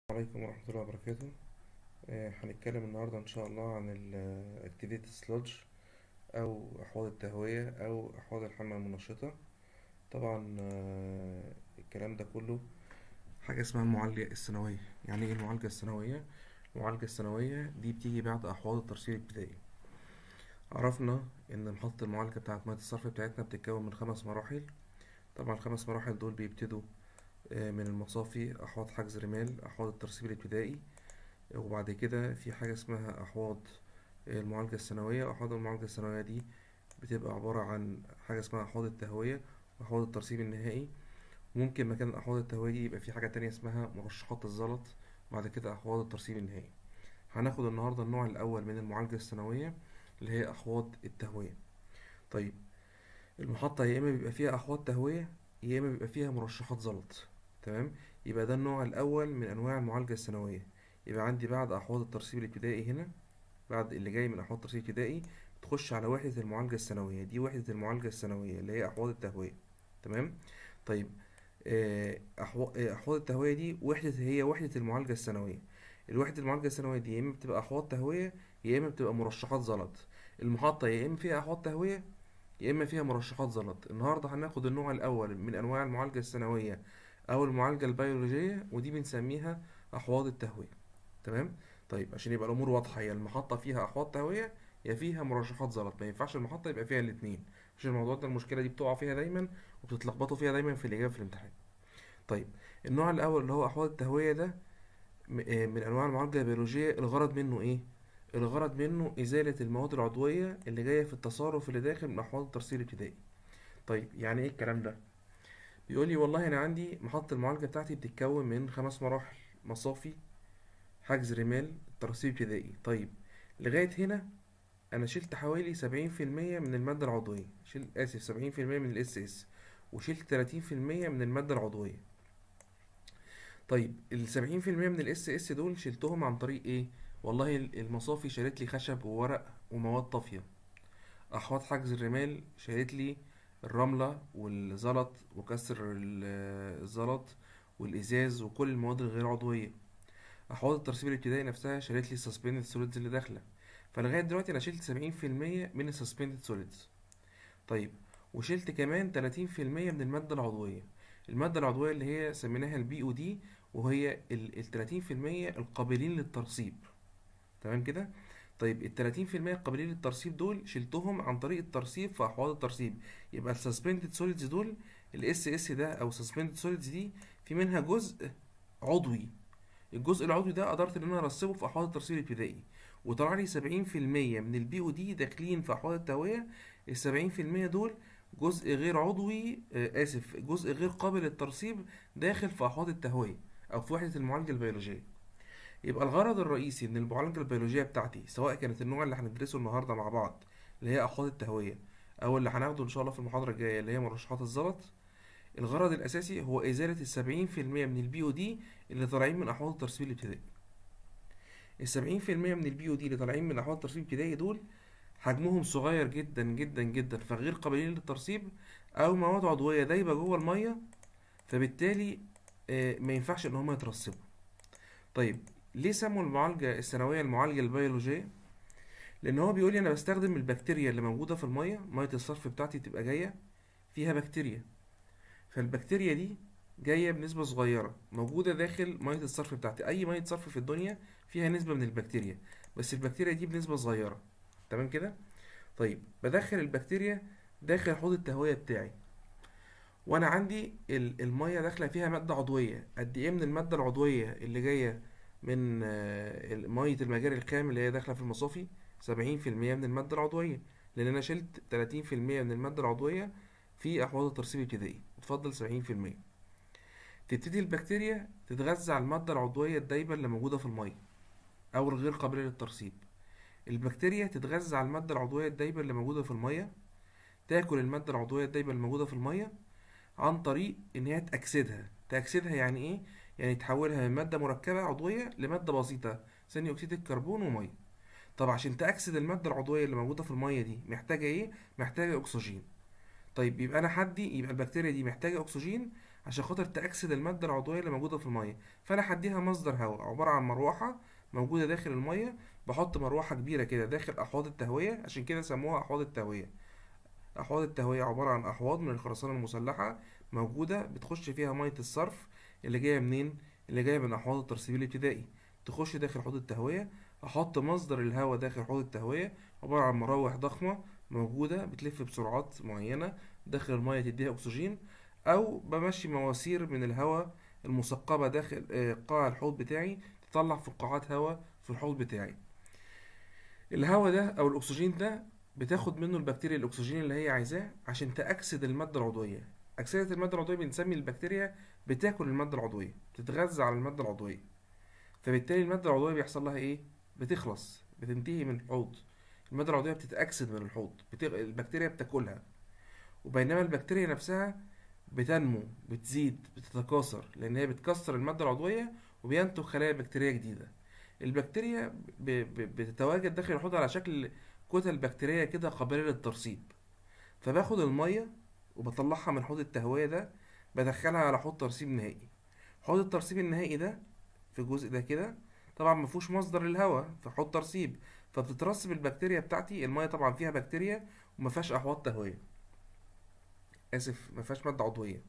عليكم ورحمة الله وبركاته آه، هنتكلم النهاردة إن شاء الله عن ال Activated Sludge أو أحواض التهوية أو أحواض الحمى المنشطة طبعا آه، الكلام ده كله حاجة اسمها المعالجة الثانوية يعني إيه المعالجة الثانوية؟ المعالجة الثانوية دي بتيجي بعد أحواض الترسيل الابتدائي عرفنا إن محطة المعالجة بتاعت مياه الصرف بتاعتنا بتتكون من خمس مراحل طبعا الخمس مراحل دول بيبتدوا آه، من المصافي أحواض حجز رمال أحواض الترسيب الابتدائي وبعد كده في حاجة اسمها أحواض المعالجة الثانوية وأحواض المعالجة الثانوية دي بتبقى عبارة عن حاجة اسمها أحواض التهوية وأحواض الترسيب النهائي ممكن مكان أحواض التهوية دي يبقى في حاجة تانية اسمها مرشحات الزلط وبعد كده أحواض الترسيب النهائي هناخد النهاردة النوع الأول من المعالجة الثانوية اللي هي أحواض التهوية طيب المحطة يا إما بيبقى فيها أحواض تهوية يا إما بيبقى فيها مرشحات زلط تمام يبقى ده النوع الأول من أنواع المعالجة الثانوية يبقى عندي بعد أحواض الترسيب الابتدائي هنا بعد اللي جاي من أحواض الترسيب الابتدائي تخش على وحدة المعالجة الثانوية دي وحدة المعالجة الثانوية اللي هي أحواض التهوية تمام طيب آه، أحوا- آه، أحواض التهوية دي وحدة هي وحدة المعالجة الثانوية الوحدة المعالجة الثانوية دي يا إما بتبقى أحواض تهوية يا إما بتبقى مرشحات زلط المحطة يا إما فيها أحواض تهوية يا إما فيها مرشحات زلط النهاردة هناخد النوع الأول من أنواع المعالجة الثانوية أو المعالجة البيولوجية ودي بنسميها أحواض التهوية تمام طيب عشان يبقى الأمور واضحة هي المحطة فيها أحواض تهوية يا فيها مرشحات زلط ما ينفعش المحطة يبقى فيها الاتنين عشان الموضوع ده المشكلة دي بتقع فيها دايما وبتتلخبطوا فيها دايما في الإجابة في الامتحان طيب النوع الأول اللي هو أحواض التهوية ده م- آه، من أنواع المعالجة البيولوجية الغرض منه إيه؟ الغرض منه إزالة المواد العضوية اللي جاية في التصارف اللي داخل من أحواض الترسيل الابتدائي طيب يعني إيه الكلام ده؟ بيقول لي والله أنا عندي محطة المعالجة بتاعتي بتتكون من خمس مراحل مصافي حجز رمال ترسيب ابتدائي طيب لغاية هنا أنا شلت حوالي سبعين في المية من المادة العضوية شيل آسف سبعين في المية من الاس اس وشلت تلاتين في المية من المادة العضوية طيب السبعين في المية من الاس اس دول شلتهم عن طريق ايه والله المصافي شالت لي خشب وورق ومواد طافية أحواض حجز الرمال شالت لي الرملة والزلط وكسر ال- الزلط والإزاز وكل المواد الغير عضوية أحواض الترسيب الابتدائي نفسها شالت لي السسبندد سوليدز اللي داخلة فلغاية دلوقتي أنا شلت سبعين في المية من السسبندد سوليدز طيب وشلت كمان تلاتين في المية من المادة العضوية المادة العضوية اللي هي سميناها البي او دي وهي التلاتين في المية القابلين للترسيب تمام كده طيب ال 30% القابلين للترسيب دول شلتهم عن طريق الترسيب في احواض الترسيب يبقى السسبندد سوليدز دول الاس اس ده او سسبندد سوليدز دي في منها جزء عضوي الجزء العضوي ده قدرت ان انا ارسبه في احواض الترسيب الابتدائي وطلع لي 70% من البي او دي داخلين في احواض التهويه ال 70% دول جزء غير عضوي آه اسف جزء غير قابل للترسيب داخل في احواض التهويه او في وحده المعالجه البيولوجيه يبقى الغرض الرئيسي من المعالجة البيولوجية بتاعتي سواء كانت النوع اللي هندرسه النهاردة مع بعض اللي هي أحواض التهوية أو اللي هناخده إن شاء الله في المحاضرة الجاية اللي هي مرشحات الزلط الغرض الأساسي هو إزالة السبعين في المية من البي او دي اللي طالعين من أحواض الترسيب الابتدائي السبعين في المية من البي او دي اللي طالعين من أحواض الترسيب الابتدائي دول حجمهم صغير جدا جدا جدا فغير قابلين للترسيب أو مواد عضوية دايبة جوه المية فبالتالي آه، ما ينفعش إن هما يترسبوا طيب ليه سموا المعالجة الثانوية المعالجة البيولوجية؟ لأن هو بيقول لي أنا بستخدم البكتيريا اللي موجودة في المية مية الصرف بتاعتي تبقى جاية فيها بكتيريا فالبكتيريا دي جاية بنسبة صغيرة موجودة داخل مية الصرف بتاعتي أي مية صرف في الدنيا فيها نسبة من البكتيريا بس البكتيريا دي بنسبة صغيرة تمام كده؟ طيب بدخل البكتيريا داخل حوض التهوية بتاعي وانا عندي ال- الميه داخله فيها ماده عضويه قد ايه من الماده العضويه اللي جايه من آه، ال- ميه المجاري الخام اللي هي داخله في المصافي 70% من الماده العضويه لان انا شلت 30% من الماده العضويه في احواض الترسيب الابتدائي اتفضل 70% تبتدي البكتيريا تتغذى على الماده العضويه الدايبه اللي موجوده في الميه او الغير قابله للترسيب البكتيريا تتغذى على الماده العضويه الدايبه اللي موجوده في الميه تاكل الماده العضويه الدايبه اللي موجوده في الميه عن طريق ان هي تأكسدها تأكسدها يعني ايه يعني تحولها من مادة مركبة عضوية لمادة بسيطة ثاني اكسيد الكربون ومية طب عشان تأكسد المادة العضوية اللي موجودة في المية دي محتاجة ايه محتاجة اكسجين طيب يبقى انا حدي يبقى البكتيريا دي محتاجة اكسجين عشان خاطر تأكسد المادة العضوية اللي موجودة في المية فأنا هديها مصدر هواء عبارة عن مروحة موجودة داخل المية بحط مروحة كبيرة كده داخل أحواض التهوية عشان كده سموها أحواض التهوية أحواض التهوية عبارة عن أحواض من الخرسانة المسلحة موجودة بتخش فيها مية الصرف اللي جاية منين؟ اللي جاية من أحواض الترسيب الابتدائي تخش داخل حوض التهوية أحط مصدر الهواء داخل حوض التهوية عبارة عن مراوح ضخمة موجودة بتلف بسرعات معينة داخل المية تديها أكسجين أو بمشي مواسير من الهواء المثقبة داخل آه، قاع الحوض بتاعي تطلع فقاعات هواء في الحوض بتاعي الهواء ده أو الأكسجين ده بتاخد منه البكتيريا الأكسجين اللي هي عايزاه عشان تأكسد المادة العضوية أكسدة المادة العضوية بنسمي البكتيريا بتاكل المادة العضوية بتتغذى على المادة العضوية فبالتالي المادة العضوية بيحصل لها إيه؟ بتخلص بتنتهي من الحوض المادة العضوية بتتأكسد من الحوض بتغ... البكتيريا بتاكلها وبينما البكتيريا نفسها بتنمو بتزيد بتتكاثر لأن هي بتكسر المادة العضوية وبينتج خلايا بكتيرية جديدة البكتيريا ب... ب... بتتواجد داخل الحوض على شكل كتل بكتيرية كده قابلة للترسيب فباخد المية وبطلعها من حوض التهوية ده بدخلها على حوض ترسيب نهائي حوض الترسيب النهائي ده في الجزء ده كده طبعا مفهوش مصدر للهواء في حوض ترسيب فبتترسب البكتيريا بتاعتي المية طبعا فيها بكتيريا ومفيهاش أحواض تهوية آسف مفيهاش مادة عضوية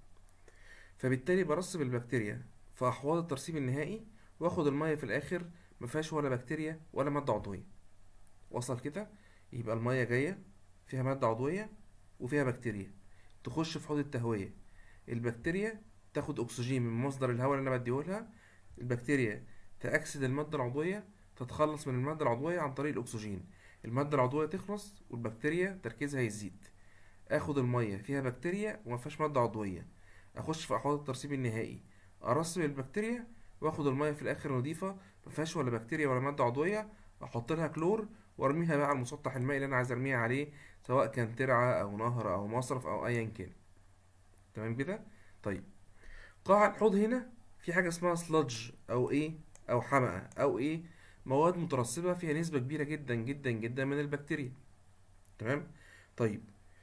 فبالتالي برسب البكتيريا في أحواض الترسيب النهائي واخد المية في الآخر مفيهاش ولا بكتيريا ولا مادة عضوية وصل كده يبقى المية جاية فيها مادة عضوية وفيها بكتيريا تخش في حوض التهوية البكتيريا تاخد أكسجين من مصدر الهواء اللي أنا بديهولها البكتيريا تأكسد المادة العضوية تتخلص من المادة العضوية عن طريق الأكسجين المادة العضوية تخلص والبكتيريا تركيزها يزيد اخد المية فيها بكتيريا ومفيهاش مادة عضوية اخش في احواض الترسيب النهائي ارسب البكتيريا واخد المية في الاخر نضيفة مفيهاش ولا بكتيريا ولا مادة عضوية احط لها كلور وارميها بقى على المسطح المائي اللي انا عايز ارميها عليه سواء كان ترعة او نهر او مصرف او ايا كان تمام كده طيب قاع الحوض هنا في حاجة اسمها سلادج او ايه او حمأة او ايه مواد مترسبة فيها نسبة كبيرة جدا جدا جدا من البكتيريا تمام طيب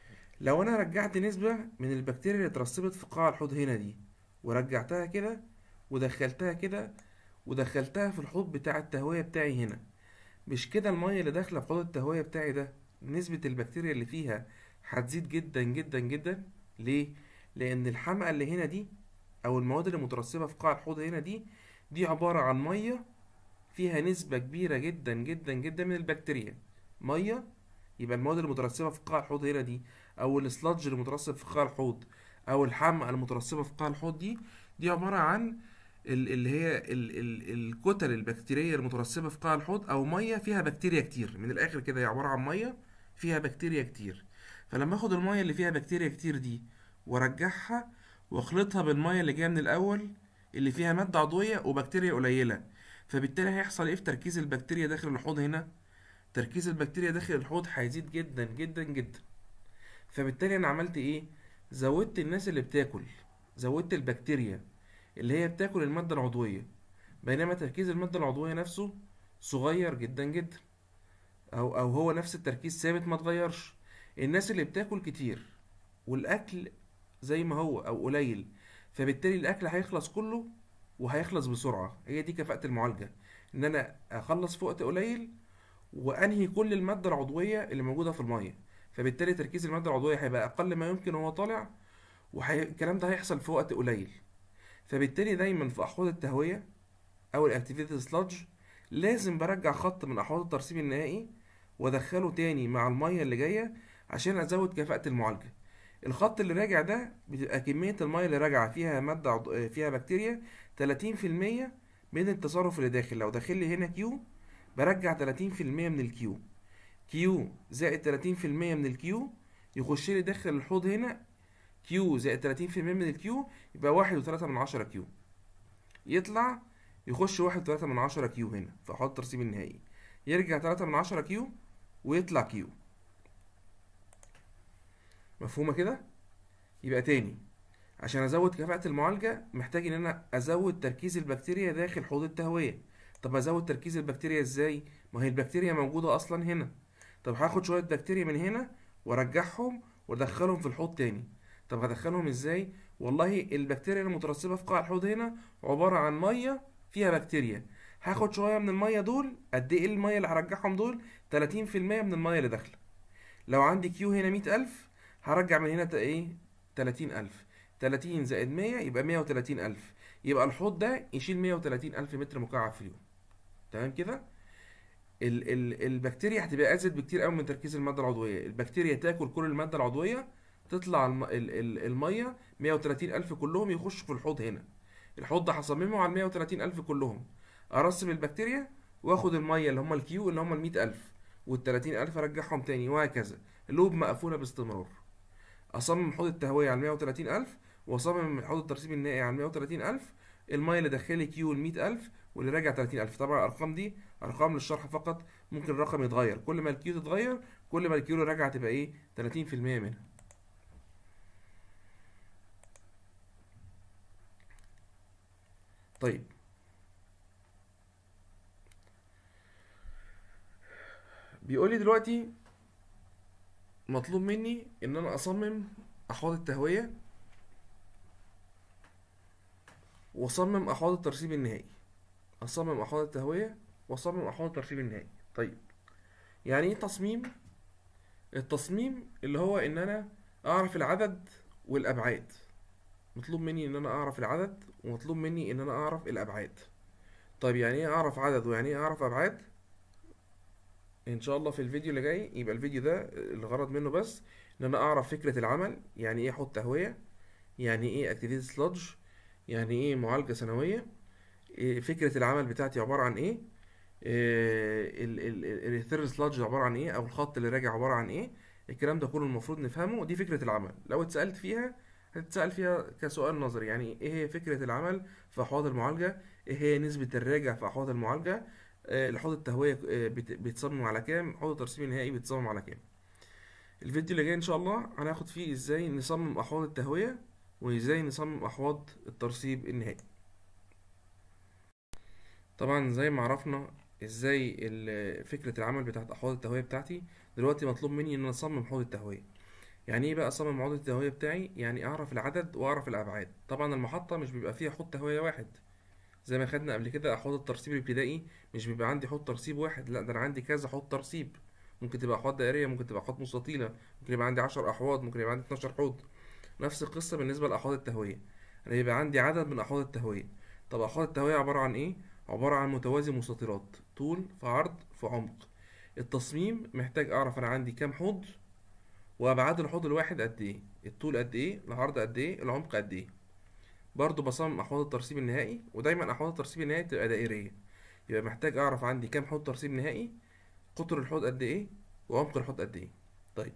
لو انا رجعت نسبة من البكتيريا اللي اترسبت في قاع الحوض هنا دي ورجعتها كده ودخلتها كده ودخلتها في الحوض بتاع التهوية بتاعي هنا مش كده المية اللي داخلة في حوض التهوية بتاعي ده نسبة البكتيريا اللي فيها هتزيد جدا جدا جدا ليه؟ لأن الحمأة اللي هنا دي أو المواد اللي مترسبة في قاع الحوض هنا دي دي عبارة عن مية فيها نسبة كبيرة جدا جدا جدا من البكتيريا مية يبقى المواد المترسبة في قاع الحوض هنا دي أو السلادج المترسب في قاع الحوض أو الحمأة المترسبة في قاع الحوض دي دي عبارة عن ال- اللي هي ال- ال- الكتل البكتيرية المترسبة في قاع الحوض أو مية فيها بكتيريا كتير من الآخر كده هي عبارة عن مية فيها بكتيريا كتير فلما اخد المية اللي فيها بكتيريا كتير دي وارجعها واخلطها بالمية اللي جاية من الأول اللي فيها مادة عضوية وبكتيريا قليلة فبالتالي هيحصل ايه في تركيز البكتيريا داخل الحوض هنا تركيز البكتيريا داخل الحوض هيزيد جدا جدا جدا فبالتالي انا عملت ايه زودت الناس اللي بتاكل زودت البكتيريا اللي هي بتاكل المادة العضوية بينما تركيز المادة العضوية نفسه صغير جدا جدا او او هو نفس التركيز ثابت ما اتغيرش الناس اللي بتاكل كتير والاكل زي ما هو او قليل فبالتالي الاكل هيخلص كله وهيخلص بسرعة هي دي كفاءة المعالجة ان انا اخلص في وقت قليل وانهي كل المادة العضوية اللي موجودة في المية فبالتالي تركيز المادة العضوية هيبقى اقل ما يمكن وهو طالع والكلام ده هيحصل في وقت قليل فبالتالي دايما في احواض التهوية او الاكتيفيتي سلادج لازم برجع خط من احواض الترسيب النهائي وادخله تاني مع المية اللي جاية عشان ازود كفاءة المعالجة الخط اللي راجع ده بتبقى كمية المية اللي راجعة فيها مادة عضو... فيها بكتيريا 30% من التصرف اللي داخل لو داخل لي هنا كيو برجع 30% من الكيو كيو زائد 30% من الكيو يخش لي داخل الحوض هنا كيو زائد 30% من الكيو يبقى واحد وتلاتة من عشرة كيو يطلع يخش واحد وتلاتة من عشرة كيو هنا في حوض الترسيب النهائي يرجع تلاتة من عشرة كيو ويطلع كيو مفهومة كده؟ يبقى تاني عشان ازود كفاءة المعالجة محتاج ان انا ازود تركيز البكتيريا داخل حوض التهوية طب ازود تركيز البكتيريا ازاي؟ ما هي البكتيريا موجودة اصلا هنا طب هاخد شوية بكتيريا من هنا وارجعهم وادخلهم في الحوض تاني طب هدخلهم ازاي؟ والله البكتيريا المترسبة في قاع الحوض هنا عبارة عن مية فيها بكتيريا هاخد شوية من المية دول قد ايه المية اللي هرجعهم دول 30% من المية اللي داخلة لو عندي كيو هنا 100000 هرجع من هنا ت- ايه 30000 30 زائد 100 يبقى 130000 يبقى الحوض ده يشيل 130000 متر مكعب في اليوم تمام كده ال ال البكتيريا هتبقى ازيد بكتير قوي من تركيز الماده العضويه البكتيريا تاكل كل الماده العضويه تطلع الم ال ال الميه 130 الف كلهم يخشوا في الحوض هنا الحوض ده هصممه على 130 الف كلهم ارسم البكتيريا واخد الميه اللي هم الكيو اللي هم ال 100 الف وال 30 الف ارجعهم تاني وهكذا اللوب مقفوله باستمرار اصمم حوض التهويه على 130 الف واصمم حوض الترسيب النهائي على 130 الف الميه اللي داخلي كيو ال 100 الف واللي راجع 30 الف طبعا الارقام دي ارقام للشرح فقط ممكن الرقم يتغير كل ما الكيو تتغير كل ما الكيو اللي راجع تبقى ايه 30% منها طيب بيقول لي دلوقتي مطلوب مني ان انا اصمم احواض التهويه واصمم احواض الترسيب النهائي اصمم احواض التهويه واصمم احواض الترسيب النهائي طيب يعني ايه تصميم التصميم اللي هو ان انا اعرف العدد والابعاد مطلوب مني ان انا اعرف العدد ومطلوب مني ان انا اعرف الابعاد طيب يعني ايه اعرف عدد ويعني ايه اعرف ابعاد ان شاء الله في الفيديو اللي جاي يبقى الفيديو ده الغرض منه بس ان انا اعرف فكرة العمل يعني ايه حوض تهوية يعني ايه اكتيفيتي سلادج يعني ايه معالجة سنوية إيه فكرة العمل بتاعتي عبارة عن ايه الريثيرن سلادج عبارة عن ايه او الخط اللي راجع عبارة عن ايه الكلام ده كله المفروض نفهمه دي فكرة العمل لو اتسألت فيها هتتسأل فيها كسؤال نظري يعني ايه هي فكرة العمل في احواض المعالجة ايه هي نسبة الراجع في احواض المعالجة آه، الحوض التهوية آه، بت- بيتصمم على كام حوض الترسيب النهائي بيتصمم على كام الفيديو اللي جاي ان شاء الله هناخد فيه ازاي نصمم احواض التهوية وازاي نصمم احواض الترسيب النهائي طبعا زي ما عرفنا ازاي ال- فكرة العمل بتاعت احواض التهوية بتاعتي دلوقتي مطلوب مني ان انا اصمم حوض التهوية يعني ايه بقى اصمم حوض التهوية بتاعي يعني اعرف العدد واعرف الابعاد طبعا المحطة مش بيبقى فيها حوض تهوية واحد زي ما خدنا قبل كده احواض الترسيب الابتدائي مش بيبقى عندي حوض ترسيب واحد لا ده انا عندي كذا حوض ترسيب ممكن تبقى احواض دائريه ممكن تبقى احواض مستطيله ممكن يبقى عندي 10 احواض ممكن يبقى عندي 12 حوض نفس القصه بالنسبه لاحواض التهويه انا يبقى عندي عدد من احواض التهويه طب احواض التهويه عباره عن ايه عباره عن متوازي مستطيلات طول في عرض في عمق التصميم محتاج اعرف انا عندي كام حوض وابعاد الحوض الواحد قد ايه الطول قد ايه العرض قد ايه العمق قد ايه برضو بصمم احواض الترسيب النهائي ودايما احواض الترسيب النهائي تبقى دائريه يبقى محتاج اعرف عندي كام حوض ترسيب نهائي قطر الحوض قد ايه وعمق الحوض قد ايه طيب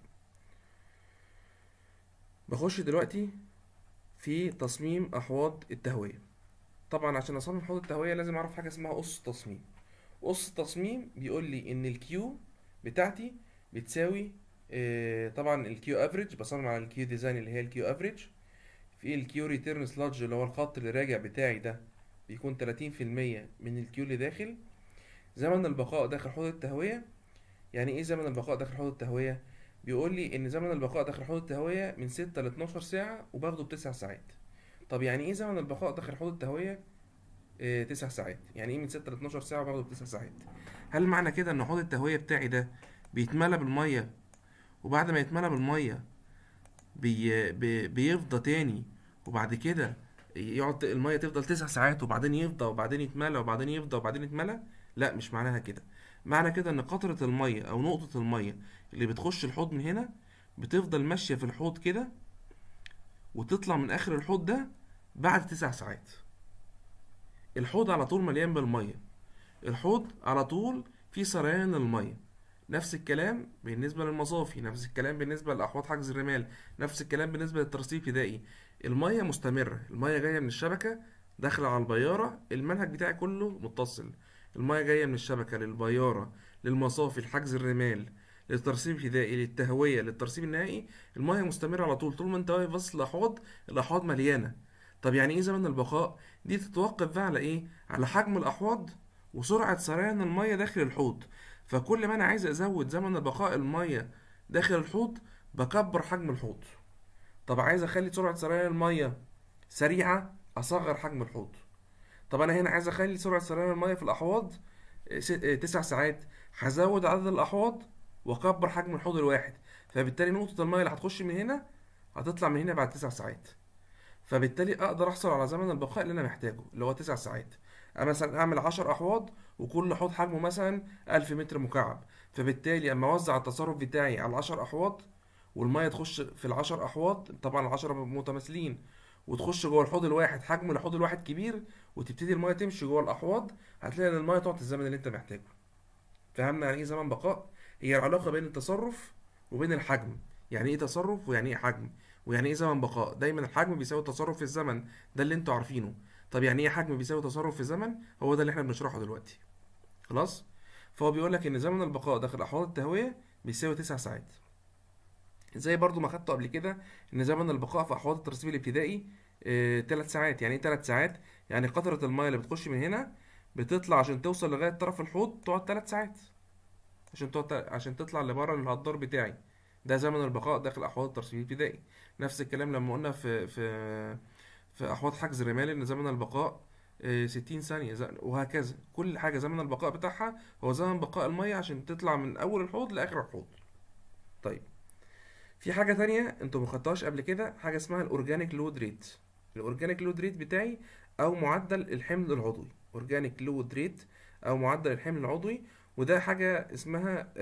بخش دلوقتي في تصميم احواض التهويه طبعا عشان اصمم حوض التهويه لازم اعرف حاجه اسمها اسس تصميم اسس التصميم بيقول لي ان الكيو بتاعتي بتساوي آه، طبعا الكيو افريج بصمم على الكيو ديزاين اللي هي الكيو افريج في الكيو ريتيرن سلادج اللي هو الخط اللي راجع بتاعي ده بيكون 30% من الكيو اللي داخل زمن البقاء داخل حوض التهوية يعني ايه زمن البقاء داخل حوض التهوية بيقول لي ان زمن البقاء داخل حوض التهوية من 6 ل 12 ساعة وباخده بتسع ساعات طب يعني ايه زمن البقاء داخل حوض التهوية آه تسع ساعات يعني ايه من 6 ل 12 ساعة وباخده بتسع ساعات هل معنى كده ان حوض التهوية بتاعي ده بيتملى بالمية وبعد ما يتملى بالمية بي بي بيفضى تاني وبعد كده يقعد المية تفضل تسع ساعات وبعدين يفضى وبعدين يتملى وبعدين يفضى وبعدين يتملى لا مش معناها كده معنى كده ان قطرة المية او نقطة المية اللي بتخش الحوض من هنا بتفضل ماشية في الحوض كده وتطلع من اخر الحوض ده بعد تسع ساعات الحوض على طول مليان بالمية الحوض على طول فيه سريان المية نفس الكلام بالنسبة للمصافي نفس الكلام بالنسبة لأحواض حجز الرمال نفس الكلام بالنسبة للترسيب الابتدائي المية مستمرة المية جاية من الشبكة داخلة على البيارة المنهج بتاعي كله متصل المية جاية من الشبكة للبيارة للمصافي لحجز الرمال للترسيب الابتدائي للتهوية للترسيب النهائي المية مستمرة على طول طول ما انت واقف بس الأحواض الأحواض مليانة طب يعني ايه زمن البقاء دي تتوقف بقى على ايه على حجم الأحواض وسرعة سريان المية داخل الحوض فكل ما انا عايز ازود زمن البقاء المية داخل الحوض بكبر حجم الحوض طب عايز اخلي سرعة سريان المية سريعه اصغر حجم الحوض طب انا هنا عايز اخلي سرعه سريان الميه في الاحواض س- تسع ساعات هزود عدد الاحواض واكبر حجم الحوض الواحد فبالتالي نقطه الميه اللي هتخش من هنا هتطلع من هنا بعد تسع ساعات فبالتالي اقدر احصل على زمن البقاء اللي انا محتاجه اللي هو تسع ساعات انا مثلا اعمل عشر احواض وكل حوض حجمه مثلا ألف متر مكعب فبالتالي اما اوزع التصرف بتاعي على العشر احواض والميه تخش في العشر احواض طبعا العشرة متماثلين وتخش جوه الحوض الواحد حجم الحوض الواحد كبير وتبتدي الميه تمشي جوه الاحواض هتلاقي ان الميه تعطي الزمن اللي انت محتاجه فهمنا يعني ايه زمن بقاء هي العلاقه بين التصرف وبين الحجم يعني ايه تصرف ويعني ايه حجم ويعني ايه زمن بقاء دايما الحجم بيساوي التصرف في الزمن ده اللي انتوا عارفينه طب يعني ايه حجم بيساوي تصرف في الزمن هو ده اللي احنا بنشرحه دلوقتي خلاص فهو بيقول لك ان زمن البقاء داخل احواض التهويه بيساوي 9 ساعات زي برضو ما خدته قبل كده ان زمن البقاء في احواض الترسيب الابتدائي آه، تلات ساعات يعني ايه تلات ساعات يعني قطرة المية اللي بتخش من هنا بتطلع عشان توصل لغاية طرف الحوض تقعد تلات ساعات عشان تقعد عشان تطلع لبره الهدار بتاعي ده زمن البقاء داخل احواض الترسيب الابتدائي نفس الكلام لما قلنا في في في احواض حجز الرمال ان زمن البقاء آه، 60 ثانية ز- وهكذا كل حاجة زمن البقاء بتاعها هو زمن بقاء المية عشان تطلع من اول الحوض لاخر الحوض طيب في حاجة تانية انتوا مخدتوهاش قبل كده حاجة اسمها الاورجانيك لود ريت الاورجانيك لود ريت بتاعي او معدل الحمل العضوي اورجانيك لود ريت او معدل الحمل العضوي وده حاجة اسمها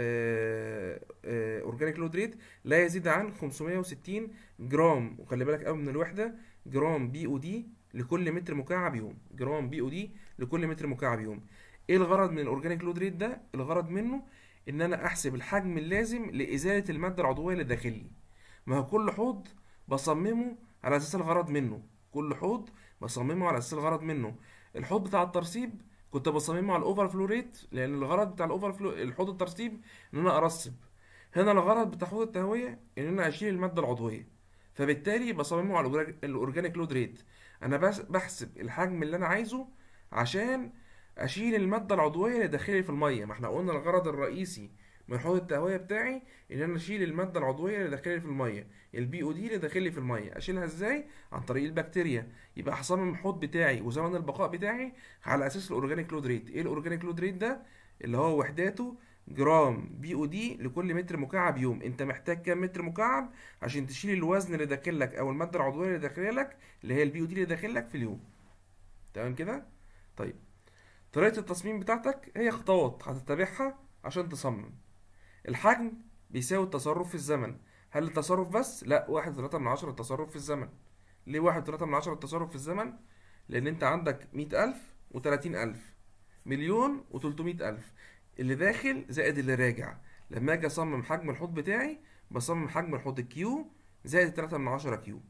اورجانيك لود ريت لا يزيد عن 560 جرام وخلي بالك قوي من الوحدة جرام بي او دي لكل متر مكعب يوم جرام بي او دي لكل متر مكعب يوم ايه الغرض من الاورجانيك لود ريت ده الغرض منه ان انا احسب الحجم اللازم لازالة المادة العضوية اللي داخلي ما هو كل حوض بصممه على اساس الغرض منه كل حوض بصممه على اساس الغرض منه الحوض بتاع الترسيب كنت بصممه على الاوفر فلو ريت لان الغرض بتاع الاوفر فلو الحوض الترسيب ان انا ارسب هنا الغرض بتاع حوض التهويه ان انا اشيل الماده العضويه فبالتالي بصممه على الأورج- الاورجانيك لود ريت انا بس بحسب الحجم اللي انا عايزه عشان اشيل الماده العضويه اللي داخلي في الميه ما احنا قلنا الغرض الرئيسي من حوض التهويه بتاعي ان انا اشيل الماده العضويه اللي داخلي في الميه البي او دي اللي داخلي في الميه اشيلها ازاي عن طريق البكتيريا يبقى هصمم الحوض بتاعي وزمن البقاء بتاعي على اساس الاورجانيك لود ريت ايه الاورجانيك لود ريت ده اللي هو وحداته جرام بي او دي لكل متر مكعب يوم انت محتاج كام متر مكعب عشان تشيل الوزن اللي داخل لك او الماده العضويه اللي داخله لك اللي هي البي او دي اللي داخل لك في اليوم تمام كده طيب طريقه التصميم بتاعتك هي خطوات هتتبعها عشان تصمم الحجم بيساوي التصرف في الزمن هل التصرف بس؟ لا واحد وتلاتة من عشرة التصرف في الزمن ليه واحد وتلاتة من عشرة التصرف في الزمن؟ لأن أنت عندك مية ألف وتلاتين ألف مليون وتلتمية ألف اللي داخل زائد اللي راجع لما أجي أصمم حجم الحوض بتاعي بصمم حجم الحوض الكيو زائد تلاتة من عشرة كيو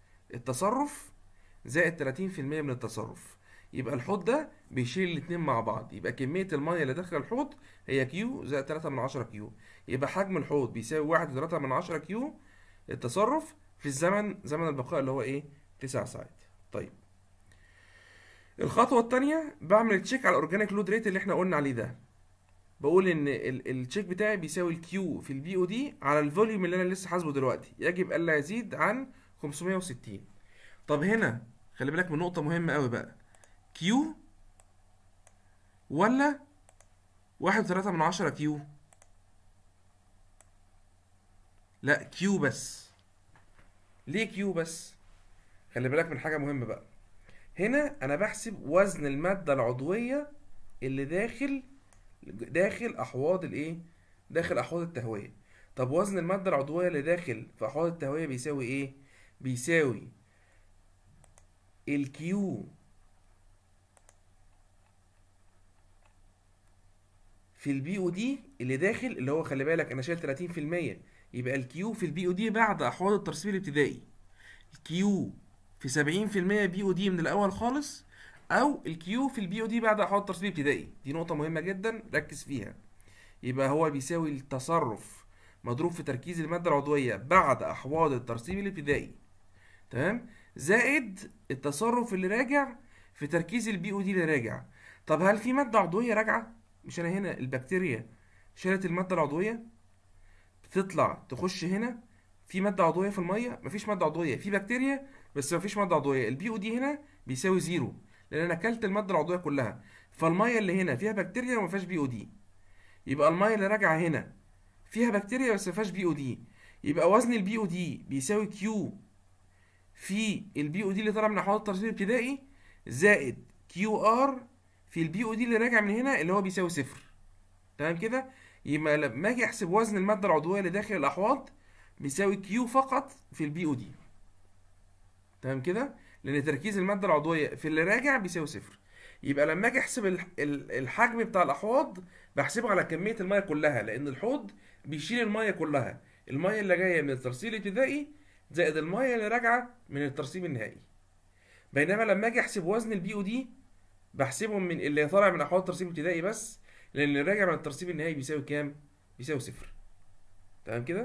التصرف زائد تلاتين في المية من التصرف يبقى الحوض ده بيشيل الاتنين مع بعض يبقى كمية المية اللي داخل الحوض هي كيو زائد تلاتة من عشرة كيو يبقى حجم الحوض بيساوي واحد وتلاتة من عشرة كيو التصرف في الزمن زمن البقاء اللي هو ايه تسع ساعات طيب الخطوة التانية بعمل تشيك على الاورجانيك لود ريت اللي احنا قلنا عليه ده بقول ان ال- التشيك بتاعي بيساوي الكيو في البي او دي على الفوليوم اللي انا لسه حاسبه دلوقتي يجب الا يزيد عن 560 طب هنا خلي بالك من نقطة مهمة قوي بقى كيو ولا واحد وتلاتة من عشرة كيو لا كيو بس ليه كيو بس خلي بالك من حاجة مهمة بقى هنا انا بحسب وزن المادة العضوية اللي داخل داخل احواض الايه داخل احواض التهوية طب وزن المادة العضوية اللي داخل في احواض التهوية بيساوي ايه بيساوي الكيو في البي او دي اللي داخل اللي هو خلي بالك انا شايل 30% يبقى الكيو في البي او دي بعد احواض الترسيب الابتدائي الكيو في 70% بي او دي من الاول خالص او الكيو في البي او دي بعد احواض الترسيب الابتدائي دي نقطة مهمة جدا ركز فيها يبقى هو بيساوي التصرف مضروب في تركيز المادة العضوية بعد احواض الترسيب الابتدائي تمام زائد التصرف اللي راجع في تركيز البي او دي اللي راجع طب هل في مادة عضوية راجعة مش انا هنا البكتيريا شالت المادة العضوية بتطلع تخش هنا في مادة عضوية في المية مفيش مادة عضوية في بكتيريا بس مفيش ماده عضويه البي او دي هنا بيساوي زيرو لان انا اكلت الماده العضويه كلها فالميه اللي هنا فيها بكتيريا وما فيهاش بي او دي يبقى الميه اللي راجعه هنا فيها بكتيريا بس ما فيهاش بي او دي يبقى وزن البي او دي بيساوي كيو في البي او دي اللي طالع من احواض الترسيب الابتدائي زائد كيو ار في البي او دي اللي راجع من هنا اللي هو بيساوي صفر تمام كده يبقى لما اجي احسب وزن الماده العضويه اللي داخل الاحواض بيساوي كيو فقط في البي او دي تمام كده لان تركيز الماده العضويه في اللي راجع بيساوي صفر يبقى لما اجي احسب الح- ال- الحجم بتاع الاحواض بحسبه على كميه الميه كلها لان الحوض بيشيل الميه كلها الميه اللي جايه من الترسيب الابتدائي زائد الميه اللي راجعه من الترسيب النهائي بينما لما اجي احسب وزن البي او دي بحسبه من اللي طالع من احواض الترسيب الابتدائي بس لان اللي راجع من الترسيب النهائي بيساوي كام بيساوي صفر تمام كده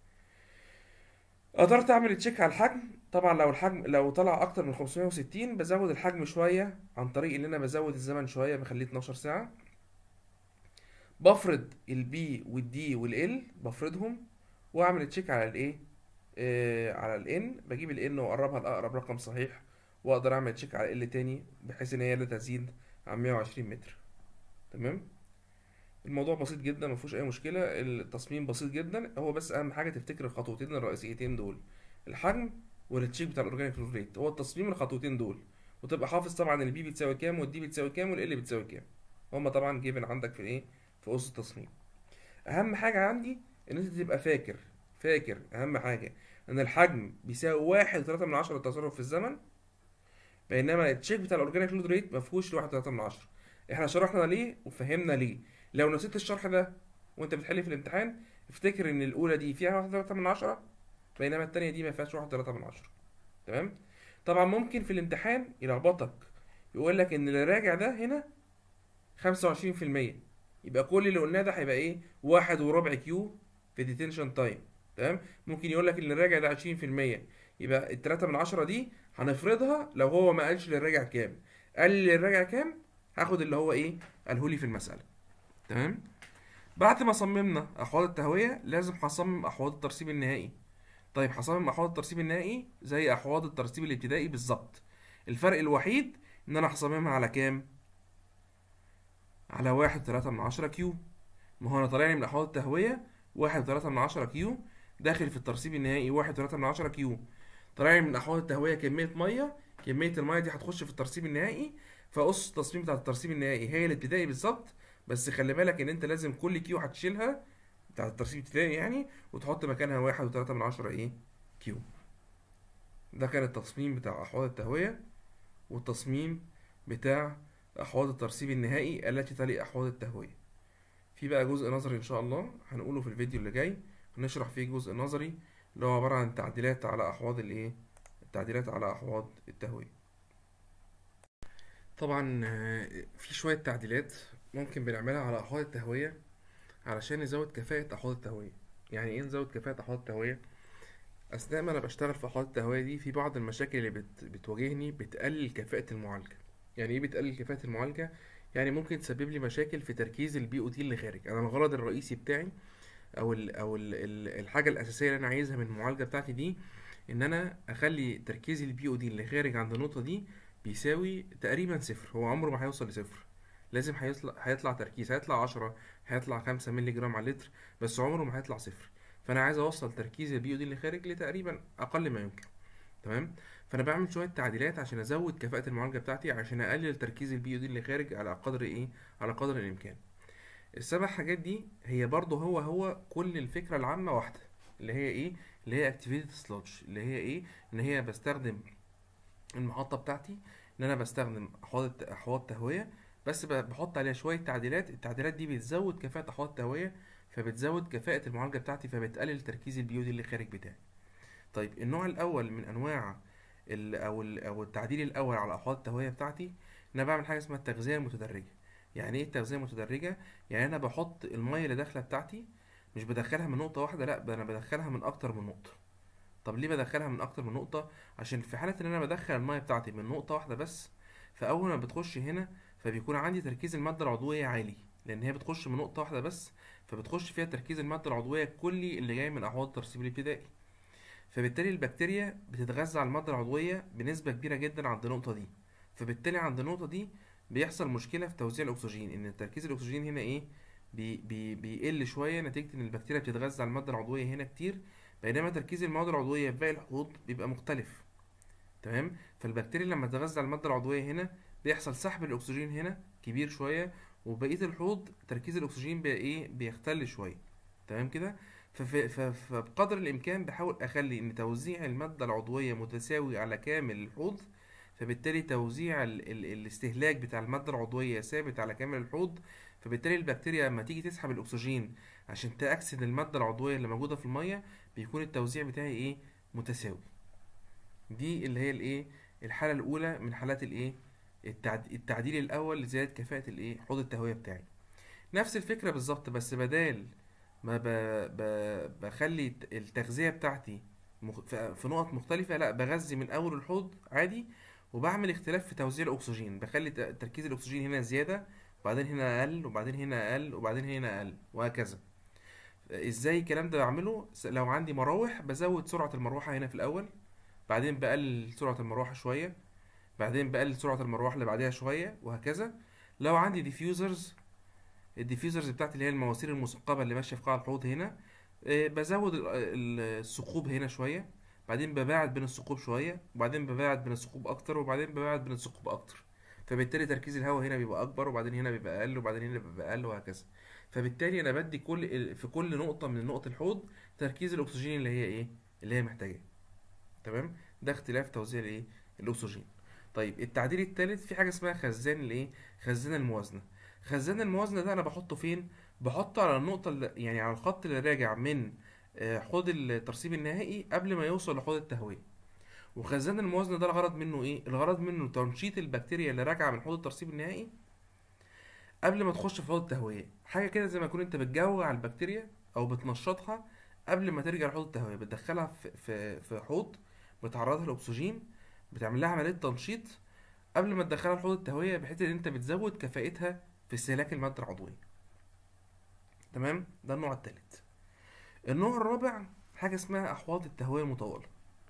قدرت اعمل تشيك على الحجم طبعا لو الحجم لو طلع اكتر من 560 بزود الحجم شويه عن طريق ان انا بزود الزمن شويه بخليه 12 ساعه بفرض البي والدي والال بفرضهم واعمل تشيك على الايه آه على الان بجيب الان واقربها لاقرب رقم صحيح واقدر اعمل تشيك على ال تاني بحيث ان هي لا تزيد عن 120 متر تمام الموضوع بسيط جدا ما فيهوش اي مشكله التصميم بسيط جدا هو بس اهم حاجه تفتكر الخطوتين الرئيسيتين دول الحجم والتشيك بتاع الاورجانيك فلو ريت هو التصميم الخطوتين دول وتبقى حافظ طبعا البي بتساوي كام والدي بتساوي كام والال بتساوي كام هما طبعا جيفن عندك في ايه في اس التصميم اهم حاجه عندي ان انت تبقى فاكر فاكر اهم حاجه ان الحجم بيساوي واحد وتلاتة من عشرة التصرف في الزمن بينما التشيك بتاع الاورجانيك لود ريت ما فيهوش واحد وتلاتة من عشرة احنا شرحنا ليه وفهمنا ليه لو نسيت الشرح ده وانت بتحل في الامتحان افتكر ان الاولى دي فيها واحد وتلاتة من عشرة بينما التانية دي ما فيهاش واحد وتلاتة من عشرة تمام طبعا ممكن في الامتحان يلخبطك يقول لك ان اللي راجع ده هنا خمسة وعشرين في المية يبقى كل اللي قلناه ده هيبقى ايه واحد وربع كيو في ديتنشن تايم تمام ممكن يقول لك اللي راجع ده عشرين في المية يبقى التلاتة من عشرة دي هنفرضها لو هو ما قالش اللي راجع كام قال لي اللي راجع كام هاخد اللي هو ايه قاله لي في المسألة تمام بعد ما صممنا احواض التهوية لازم هصمم احواض الترسيب النهائي طيب هصمم احواض الترسيب النهائي زي احواض الترسيب الابتدائي بالظبط الفرق الوحيد ان انا هصممها على كام على واحد وتلاتة من عشرة كيو ما هو انا طالع لي من احواض التهوية واحد وتلاتة من عشرة كيو داخل في الترسيب النهائي واحد وتلاتة من عشرة كيو طالع لي من احواض التهوية كمية مية كمية المية دي هتخش في الترسيب النهائي فقص التصميم بتاع الترسيب النهائي هي الابتدائي بالظبط بس خلي بالك ان انت لازم كل كيو هتشيلها بتاع الترسيب الابتدائي يعني وتحط مكانها واحد وتلاتة من عشرة ايه كيو ده كان التصميم بتاع احواض التهوية والتصميم بتاع احواض الترسيب النهائي التي تلي احواض التهوية في بقى جزء نظري ان شاء الله هنقوله في الفيديو اللي جاي هنشرح فيه جزء نظري اللي هو عبارة عن تعديلات على احواض الايه التعديلات على احواض التهوية طبعا آه، في شوية تعديلات ممكن بنعملها على احواض التهوية علشان نزود كفاءة احواض التهوية يعني ايه نزود كفاءة احواض التهوية اثناء ما انا بشتغل في احواض التهوية دي في بعض المشاكل اللي بت... بتواجهني بتقلل كفاءة المعالجة يعني ايه بتقلل كفاءة المعالجة يعني ممكن تسبب لي مشاكل في تركيز البي او تي اللي خارج انا الغرض الرئيسي بتاعي او ال او ال ال الحاجه الاساسيه اللي انا عايزها من المعالجه بتاعتي دي ان انا اخلي تركيز البي او دي اللي خارج عند النقطه دي بيساوي تقريبا صفر هو عمره ما هيوصل لصفر لازم هيطلع هيطلع تركيز هيطلع عشرة هيطلع خمسة مللي جرام على اللتر بس عمره ما هيطلع صفر فانا عايز اوصل تركيز البي او دي اللي خارج لتقريبا اقل ما يمكن تمام فانا بعمل شويه تعديلات عشان ازود كفاءه المعالجه بتاعتي عشان اقلل تركيز البي او دي اللي خارج على قدر ايه على قدر الامكان السبع حاجات دي هي برضه هو هو كل الفكره العامه واحده اللي هي ايه اللي هي اكتيفيتي سلودج اللي هي ايه ان هي بستخدم المحطه بتاعتي ان انا بستخدم احواض احواض تهويه بس ب- بحط عليها شويه تعديلات التعديلات دي بتزود كفاءه احواض التهويه فبتزود كفاءه المعالجه بتاعتي فبتقلل تركيز البي او دي اللي خارج بتاعي طيب النوع الاول من انواع ال او ال او التعديل الاول على احواض التهويه بتاعتي ان انا بعمل حاجه اسمها التغذيه المتدرجه يعني ايه التغذيه المتدرجه يعني انا بحط الميه اللي داخله بتاعتي مش بدخلها من نقطه واحده لا ده انا بدخلها من اكتر من نقطه طب ليه بدخلها من اكتر من نقطه عشان في حاله ان انا بدخل الميه بتاعتي من نقطه واحده بس فاول ما بتخش هنا فبيكون عندي تركيز الماده العضويه عالي لان هي بتخش من نقطه واحده بس فبتخش فيها تركيز الماده العضويه الكلي اللي جاي من احواض الترسيب الابتدائي فبالتالي البكتيريا بتتغذى على المادة العضوية بنسبة كبيرة جدا عند النقطة دي فبالتالي عند النقطة دي بيحصل مشكلة في توزيع الأكسجين إن تركيز الأكسجين هنا إيه بي بي بيقل شوية نتيجة إن البكتيريا بتتغذى على المادة العضوية هنا كتير بينما تركيز المواد العضوية في باقي الحوض بيبقى مختلف تمام فالبكتيريا لما تتغذى على المادة العضوية هنا بيحصل سحب الأكسجين هنا كبير شوية وبقية الحوض تركيز الأكسجين بقى إيه بيختل شوية تمام كده فف- ف- فبقدر الإمكان بحاول أخلي إن توزيع المادة العضوية متساوي على كامل الحوض فبالتالي توزيع ال ال الاستهلاك بتاع المادة العضوية ثابت على كامل الحوض فبالتالي البكتيريا لما تيجي تسحب الأكسجين عشان تأكسد المادة العضوية اللي موجودة في المية بيكون التوزيع بتاعي إيه متساوي دي اللي هي الإيه الحالة الأولى من حالات الإيه التعد- التعديل الأول لزيادة كفاءة الإيه حوض التهوية بتاعي نفس الفكرة بالظبط بس بدال ما ب... ب... بخلي الت- التغذية بتاعتي مخ... في في نقط مختلفة لا بغذي من أول الحوض عادي وبعمل اختلاف في توزيع الأكسجين بخلي ت- تركيز الأكسجين هنا زيادة وبعدين هنا أقل وبعدين هنا أقل وبعدين هنا أقل وهكذا ازاي الكلام ده بعمله س- لو عندي مراوح بزود سرعة المروحة هنا في الأول بعدين بقلل سرعة المروحة شوية بعدين بقلل سرعة المروحة اللي بعدها شوية وهكذا لو عندي ديفيوزرز الديفيوزرز بتاعتي اللي هي المواسير المثقبة اللي ماشية في قاع الحوض هنا آه، بزود ال- ال- الثقوب هنا شوية بعدين بباعد بين الثقوب شوية وبعدين بباعد بين الثقوب أكتر وبعدين بباعد بين الثقوب أكتر فبالتالي تركيز الهواء هنا بيبقى أكبر وبعدين هنا بيبقى أقل وبعدين هنا بيبقى أقل وهكذا فبالتالي أنا بدي كل في كل نقطة من نقط الحوض تركيز الأكسجين اللي هي إيه اللي هي محتاجاه تمام ده اختلاف توزيع الإيه الأكسجين طيب التعديل الثالث في حاجة اسمها خزان الإيه خزان الموازنة خزان الموازنة ده أنا بحطه فين بحطه على النقطة اللي يعني على الخط اللي راجع من آه، حوض الترسيب النهائي قبل ما يوصل لحوض التهوية وخزان الموازنة ده الغرض منه ايه الغرض منه تنشيط البكتيريا اللي راجعة من حوض الترسيب النهائي قبل ما تخش في حوض التهوية حاجة كده زي ما يكون انت بتجوع البكتيريا او بتنشطها قبل ما ترجع لحوض التهوية بتدخلها في في في حوض بتعرضها للاكسجين بتعمل لها عملية تنشيط قبل ما تدخلها لحوض التهوية بحيث ان انت بتزود كفاءتها في استهلاك المادة العضوية تمام ده النوع الثالث النوع الرابع حاجة اسمها أحواض التهوية المطولة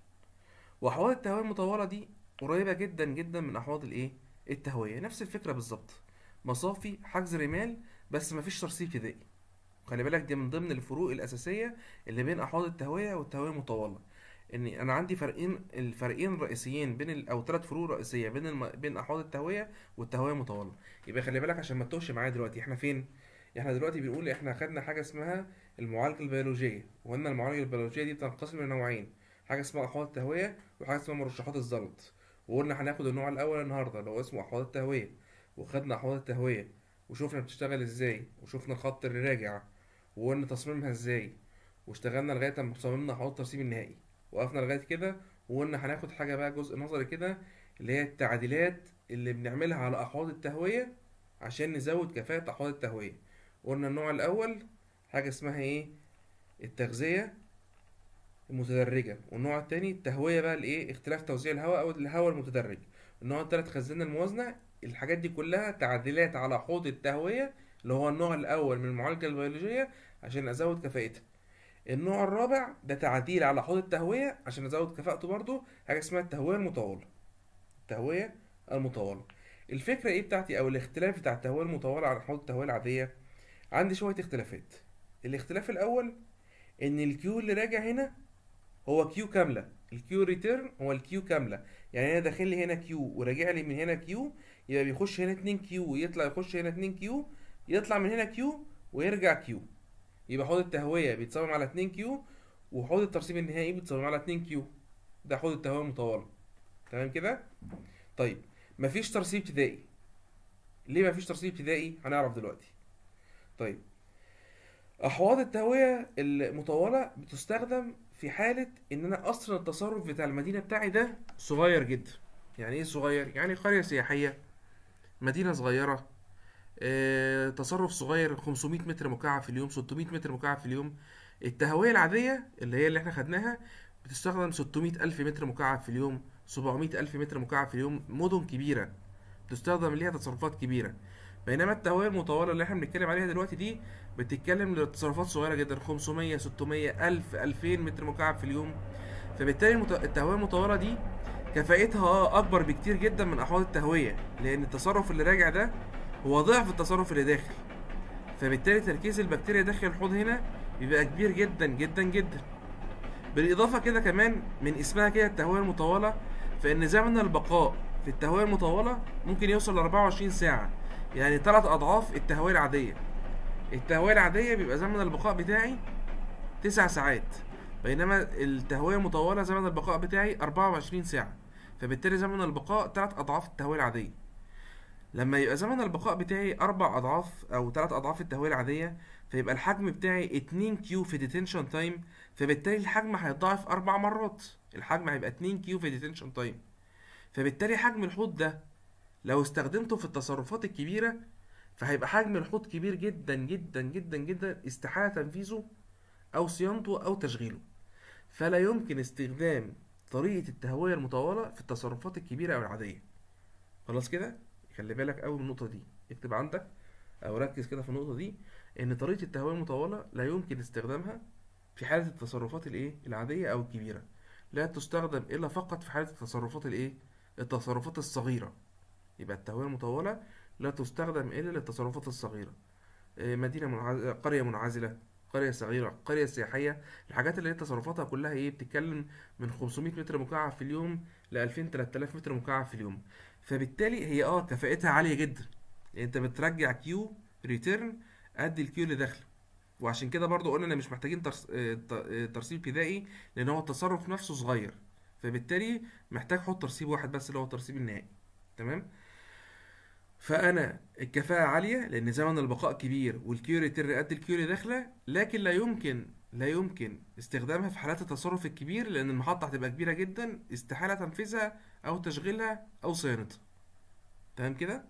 وأحواض التهوية المطولة دي قريبة جدا جدا من أحواض الإيه؟ التهوية نفس الفكرة بالظبط مصافي حجز رمال بس مفيش ترسيب ابتدائي خلي بالك دي من ضمن الفروق الأساسية اللي بين أحواض التهوية والتهوية المطولة إن أنا عندي فرقين الفرقين الرئيسيين بين ال... أو ثلاث فروق رئيسية بين الم... بين أحواض التهوية والتهوية المطولة يبقى خلي بالك عشان ما تتوهش معايا دلوقتي إحنا فين؟ احنا دلوقتي بنقول احنا خدنا حاجة اسمها المعالجة البيولوجية وقلنا المعالجة البيولوجية دي بتنقسم لنوعين حاجة اسمها أحواض التهوية وحاجة اسمها مرشحات الزلط وقلنا هناخد النوع الأول النهاردة اللي هو اسمه أحواض التهوية وخدنا أحواض التهوية وشوفنا بتشتغل ازاي وشوفنا الخط اللي راجع وقلنا تصميمها ازاي واشتغلنا لغاية ما صممنا أحواض الترسيب النهائي وقفنا لغاية كده وقلنا هناخد حاجة بقى جزء نظري كده اللي هي التعديلات اللي بنعملها على أحواض التهوية عشان نزود كفاءة أحواض التهوية قلنا النوع الأول حاجة اسمها ايه التغذية المتدرجة والنوع التاني التهوية بقى الايه اختلاف توزيع الهواء أو الهواء المتدرج النوع التالت خزان الموازنة الحاجات دي كلها تعديلات على حوض التهوية اللي هو النوع الأول من المعالجة البيولوجية عشان أزود كفاءتها النوع الرابع ده تعديل على حوض التهوية عشان أزود كفاءته برضو حاجة اسمها التهوية المطولة التهوية المطولة الفكرة ايه بتاعتي أو الاختلاف بتاع التهوية المطولة عن حوض التهوية العادية عندي شوية اختلافات الاختلاف الأول إن الكيو اللي راجع هنا هو كيو كاملة الكيو ريتيرن هو الكيو كاملة يعني أنا داخل لي هنا كيو وراجع لي من هنا كيو يبقى بيخش هنا 2 كيو ويطلع يخش هنا 2 كيو يطلع من هنا كيو ويرجع كيو يبقى حوض التهوية بيتصمم على 2 كيو وحوض الترسيب النهائي بيتصمم على 2 كيو ده حوض التهوية المطولة تمام كده طيب مفيش ترسيب ابتدائي ليه مفيش ترسيب ابتدائي هنعرف دلوقتي طيب أحواض التهوية المطولة بتستخدم في حالة إن أنا أصلا التصرف بتاع المدينة بتاعي ده صغير جدا يعني إيه صغير؟ يعني قرية سياحية مدينة صغيرة آه، تصرف صغير 500 متر مكعب في اليوم 600 متر مكعب في اليوم التهوية العادية اللي هي اللي احنا خدناها بتستخدم 600 ألف متر مكعب في اليوم 700 ألف متر مكعب في اليوم مدن كبيرة بتستخدم ليها تصرفات كبيرة بينما التهوية المطولة اللي احنا بنتكلم عليها دلوقتي دي بتتكلم لتصرفات صغيرة جدا 500 600 ألف 2000 متر مكعب في اليوم فبالتالي المت- التهويه المطوله دي كفاءتها اه اكبر بكتير جدا من احواض التهويه لان التصرف اللي راجع ده هو ضعف التصرف اللي داخل فبالتالي تركيز البكتيريا داخل الحوض هنا بيبقى كبير جدا جدا جدا بالاضافه كده كمان من اسمها كده التهويه المطوله فان زمن البقاء في التهويه المطوله ممكن يوصل ل 24 ساعه يعني ثلاث اضعاف التهويه العاديه التهويه العاديه بيبقى زمن البقاء بتاعي 9 ساعات بينما التهويه المطوله زمن البقاء بتاعي 24 ساعه فبالتالي زمن البقاء ثلاث اضعاف التهويه العاديه لما يبقى زمن البقاء بتاعي اربع اضعاف او ثلاث اضعاف التهويه العاديه فيبقى الحجم بتاعي 2 كيو في ديتنشن تايم فبالتالي الحجم هيتضاعف اربع مرات الحجم هيبقى 2 كيو في ديتنشن تايم فبالتالي حجم الحوض ده لو استخدمته في التصرفات الكبيره فهيبقى حجم الحوض كبير جدا جدا جدا جدا استحاله تنفيذه او صيانته او تشغيله فلا يمكن استخدام طريقه التهويه المطوله في التصرفات الكبيره او العاديه خلاص كده خلي بالك قوي من النقطه دي اكتب عندك او ركز كده في النقطه دي ان طريقه التهويه المطوله لا يمكن استخدامها في حاله التصرفات الايه العاديه او الكبيره لا تستخدم الا فقط في حاله التصرفات الايه التصرفات الصغيره يبقى التهويه المطوله لا تستخدم الا للتصرفات الصغيره إيه، مدينه منعزله قريه منعزله قريه صغيره قريه سياحيه الحاجات اللي هي تصرفاتها كلها ايه بتتكلم من 500 متر مكعب في اليوم ل 2000 3000 متر مكعب في اليوم فبالتالي هي اه كفاءتها عاليه جدا يعني انت بترجع كيو ريتيرن قد الكيو اللي داخله وعشان كده برضو قلنا ان مش محتاجين ترس... آه، ت- آه، ترسيب ابتدائي لان هو التصرف نفسه صغير فبالتالي محتاج احط ترسيب واحد بس اللي هو الترسيب النهائي تمام فانا الكفاءه عاليه لان زمن البقاء كبير والكيو ريتيرن قد الكيو اللي داخله لكن لا يمكن لا يمكن استخدامها في حالات التصرف الكبير لان المحطه هتبقى كبيره جدا استحاله تنفيذها او تشغيلها او صيانتها تمام كده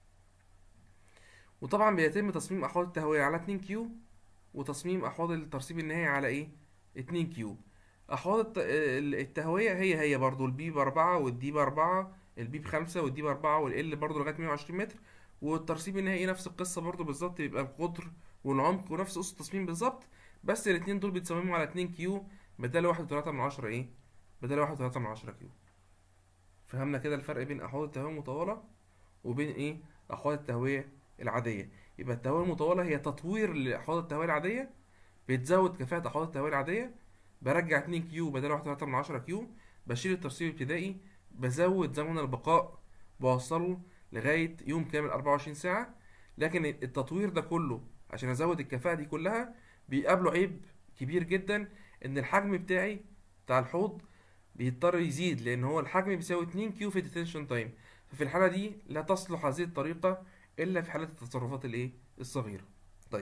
وطبعا بيتم تصميم احواض التهويه على 2 كيو وتصميم احواض الترسيب النهائي على ايه 2 كيو احواض الت- ال- التهويه هي هي برضو البي باربعة والدي باربعة البي بخمسة والدي باربعة والال برضو لغايه 120 متر والترسيب النهائي نفس القصه برضو بالظبط بيبقى القطر والعمق ونفس قصه التصميم بالظبط بس الاتنين دول بيتصمموا على 2 كيو بدل واحد وتلاتة من عشرة ايه بدل واحد وتلاتة من عشرة كيو فهمنا كده الفرق بين احواض التهويه المطوله وبين ايه احواض التهويه العاديه يبقى التهويه المطوله هي تطوير لاحواض التهويه العاديه بتزود كفاءه احواض التهويه العاديه برجع 2 كيو بدل 1.3 من 10 كيو بشيل الترسيب الابتدائي بزود زمن البقاء بوصله لغايه يوم كامل 24 ساعه لكن التطوير ده كله عشان ازود الكفاءه دي كلها بيقابله عيب كبير جدا ان الحجم بتاعي بتاع الحوض بيضطر يزيد لان هو الحجم بيساوي 2 كيو في ديتنشن تايم ففي الحاله دي لا تصلح هذه الطريقه الا في حالات التصرفات الايه الصغيره طيب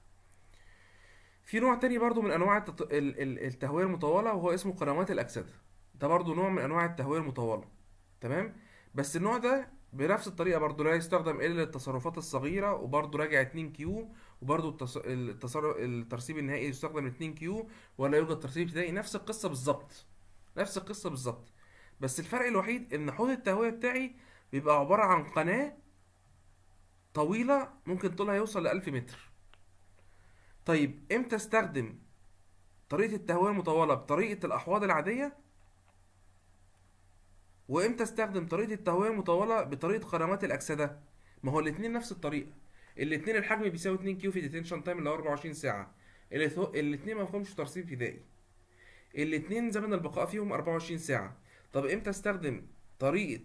في نوع تاني برضو من انواع التط... ال- ال- التهويه المطوله وهو اسمه قنوات الاكسده ده برضو نوع من انواع التهويه المطوله تمام بس النوع ده بنفس الطريقه برضو لا يستخدم الا للتصرفات الصغيره وبرضو راجع 2 كيو وبرضو التص... التصرف... الترسيب النهائي يستخدم 2 كيو ولا يوجد ترسيب ابتدائي نفس القصه بالظبط نفس القصه بالظبط بس الفرق الوحيد ان حوض التهويه بتاعي بيبقى عباره عن قناه طويله ممكن طولها يوصل ل 1000 متر طيب امتى استخدم طريقه التهويه المطوله بطريقه الاحواض العاديه وامتى استخدم طريقه التهويه المطوله بطريقه قنوات الاكسده ما هو الاتنين نفس الطريقه الاتنين الحجم بيساوي 2 كيو في ديتنشن تايم اللي هو 24 ساعه الاتو- الاتنين ما فيهمش ترسيب ابتدائي الاتنين زمن البقاء فيهم 24 ساعه طب امتى استخدم طريقه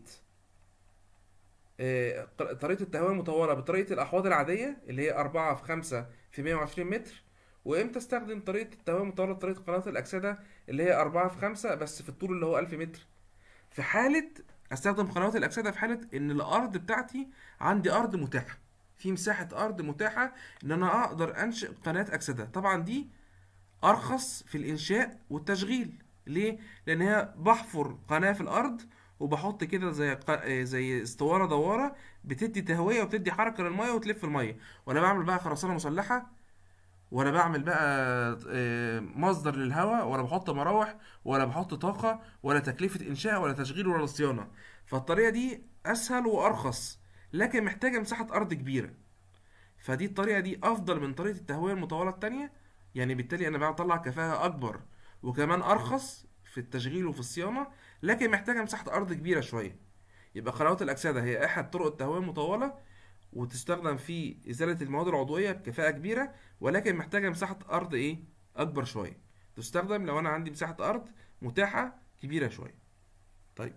آه، ق- طريقه التهويه المطوله بطريقه الاحواض العاديه اللي هي 4 في 5 في 120 متر وامتى استخدم طريقه التهويه المطوله بطريقه قناه الاكسده اللي هي 4 في 5 بس في الطول اللي هو 1000 متر في حالة استخدم قنوات الأكسدة في حالة إن الأرض بتاعتي عندي أرض متاحة في مساحة أرض متاحة إن أنا أقدر أنشئ قناة أكسدة طبعا دي أرخص في الإنشاء والتشغيل ليه؟ لأن هي بحفر قناة في الأرض وبحط كده زي ق- زي اسطوانة دوارة بتدي تهوية وبتدي حركة للمية وتلف المية وأنا بعمل بقى خرسانة مسلحة ولا بعمل بقى آه، مصدر للهواء ولا بحط مراوح ولا بحط طاقة ولا تكلفة إنشاء ولا تشغيل ولا صيانة فالطريقة دي أسهل وأرخص لكن محتاجة مساحة أرض كبيرة فدي الطريقة دي أفضل من طريقة التهوية المطولة التانية يعني بالتالي أنا بطلع كفاءة أكبر وكمان أرخص في في التشغيل وفي الصيانة لكن محتاجة مساحة أرض كبيرة شوية يبقى قنوات الأكسدة هي أحد طرق التهوية المطولة وتستخدم في إزالة المواد العضوية بكفاءة كبيرة ولكن محتاجة مساحة أرض إيه أكبر شوية تستخدم لو أنا عندي مساحة أرض متاحة كبيرة شوية طيب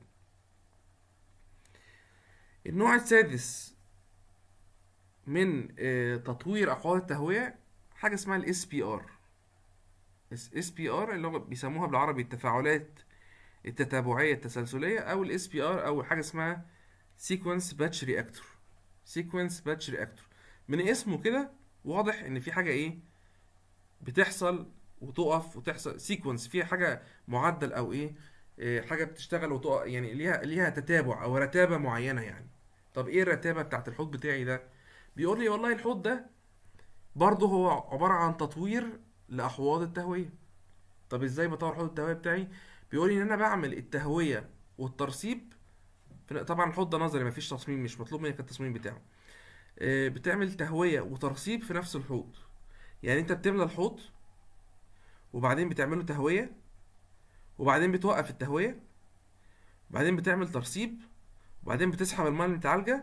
النوع السادس من آه، تطوير أحواض التهوية حاجة اسمها الاس بي ار اس بي ار اللي هو بيسموها بالعربي التفاعلات التتابعية التسلسلية أو الاس بي ار أو حاجة اسمها سيكونس باتش رياكتور سيكونس باتش رياكتور من اسمه كده واضح ان في حاجه ايه بتحصل وتقف وتحصل سيكونس فيها حاجه معدل او ايه إيه، حاجه بتشتغل وتقف يعني ليها ليها تتابع او رتابه معينه يعني طب ايه الرتابه بتاعت الحوض بتاعي ده بيقول لي والله الحوض ده برضه هو عباره عن تطوير لاحواض التهويه طب ازاي بطور حوض التهويه بتاعي بيقول لي ان انا بعمل التهويه والترسيب في- طبعا الحوض ده نظري مفيش تصميم مش مطلوب منك التصميم بتاعه آه، بتعمل تهوية وترسيب في نفس الحوض يعني انت بتملى الحوض وبعدين بتعمله تهوية وبعدين بتوقف التهوية وبعدين بتعمل ترسيب وبعدين بتسحب المياه المتعالجة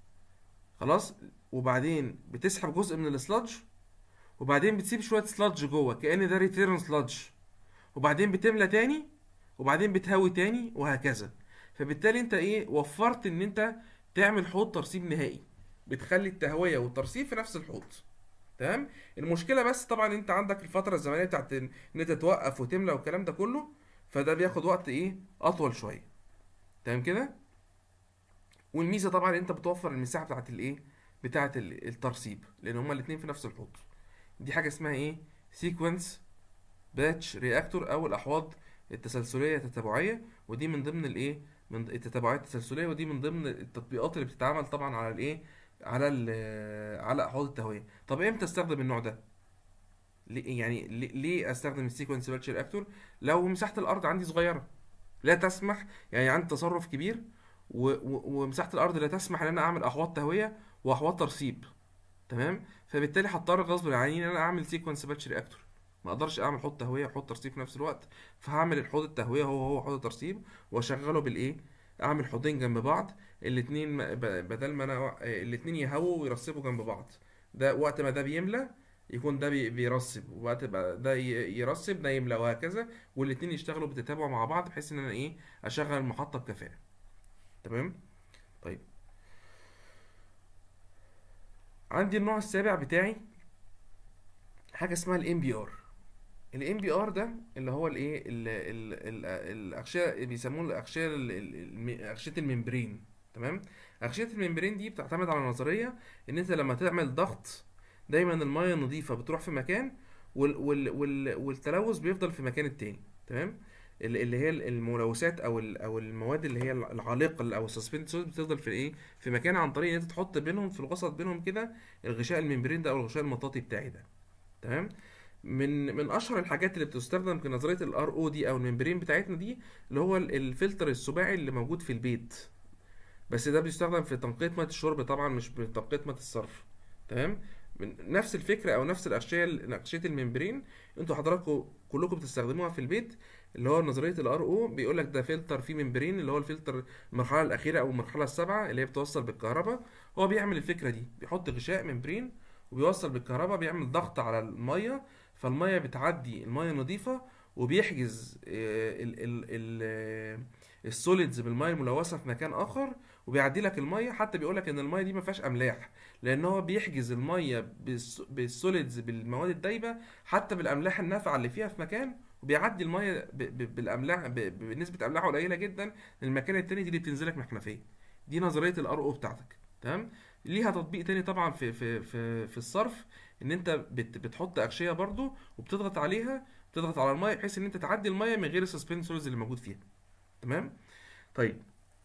خلاص وبعدين بتسحب جزء من السلادج وبعدين بتسيب شوية سلادج جوه كأن ده ريتيرن سلادج وبعدين بتملى تاني وبعدين بتهوي تاني وهكذا فبالتالي انت ايه وفرت ان انت تعمل حوض ترسيب نهائي بتخلي التهوية والترسيب في نفس الحوض تمام المشكلة بس طبعا انت عندك الفترة الزمنية بتاعت ان ان انت توقف وتملى والكلام ده كله فده بياخد وقت ايه اطول شوية تمام كده والميزة طبعا انت بتوفر المساحة بتاعت الايه بتاعت ال- الترسيب لان هما الاتنين في نفس الحوض دي حاجة اسمها ايه سيكونس باتش رياكتور او الاحواض التسلسلية التتابعية ودي من ضمن الايه من التتابعات التسلسلية ودي من ضمن التطبيقات اللي بتتعمل طبعا على الايه على ال- على احواض التهوية طب امتى استخدم النوع ده ليه يعني ليه ليه استخدم السيكونس باتش رياكتور لو مساحة الارض عندي صغيرة لا تسمح يعني عندي تصرف كبير و... و... ومساحة الارض لا تسمح ان انا اعمل احواض تهوية واحواض ترسيب تمام فبالتالي هضطر غصب عني ان انا اعمل سيكونس باتش رياكتور ما اقدرش اعمل حوض تهويه وحوض ترسيب في نفس الوقت فهعمل الحوض التهويه هو هو حوض الترسيب واشغله بالايه اعمل حوضين جنب بعض الاتنين ما- ب- بدل ما انا وا- الاتنين يهووا ويرسبوا جنب بعض ده وقت ما ده بيملى يكون ده بي- بيرسب وقت بقى ده ي- يرسب ده يملى وهكذا والاتنين يشتغلوا بتتابع مع بعض بحيث ان انا ايه اشغل المحطه بكفاءه تمام طيب عندي النوع السابع بتاعي حاجه اسمها الام بي ار الام بي ار ده اللي هو الايه ال- ال- ال- الاغشيه بيسموه الاغشيه ال- ال- الم- اغشيه الممبرين تمام اغشيه الممبرين دي بتعتمد على نظريه ان انت لما تعمل ضغط دايما الميه النظيفه بتروح في مكان وال وال وال والتلوث بيفضل في مكان التاني تمام ال- اللي هي الملوثات او ال- او المواد اللي هي العالقه او السسبند سوليد بتفضل في ايه في مكان عن طريق ان انت تحط بينهم في الوسط بينهم كده الغشاء الممبرين ده او الغشاء المطاطي بتاعي ده تمام من من اشهر الحاجات اللي بتستخدم في نظريه الار او دي او الممبرين بتاعتنا دي اللي هو ال- الفلتر السباعي اللي موجود في البيت بس ده بيستخدم في تنقية مياه الشرب طبعا مش بتنقية مياه الصرف تمام من نفس الفكرة او نفس الأغشية نقشية الممبرين انتوا حضراتكم كلكم بتستخدموها في البيت اللي هو نظرية الار او بيقول لك ده فلتر فيه ممبرين اللي هو الفلتر المرحلة الأخيرة أو المرحلة السابعة اللي هي بتوصل بالكهرباء هو بيعمل الفكرة دي بيحط غشاء ممبرين وبيوصل بالكهرباء بيعمل ضغط على المية فالمية بتعدي المية نظيفة وبيحجز آه، ال ال ال آه، السوليدز بالميه الملوثه في مكان اخر وبيعدي لك الميه حتى بيقول لك ان الميه دي ما فيهاش املاح لان هو بيحجز الميه بالس- بالسوليدز بالمواد الدايبه حتى بالاملاح النافعه اللي فيها في مكان وبيعدي الميه ب- ب- بالاملاح ب- ب- بنسبه املاح قليله جدا للمكان التاني دي اللي بتنزلك من الحنفيه دي نظريه الار او بتاعتك تمام ليها تطبيق تاني طبعا في في في في الصرف ان انت بت بتحط اغشيه برضو وبتضغط عليها بتضغط على الميه بحيث ان انت تعدي الميه من غير السسبند سوليدز اللي موجود فيها تمام طيب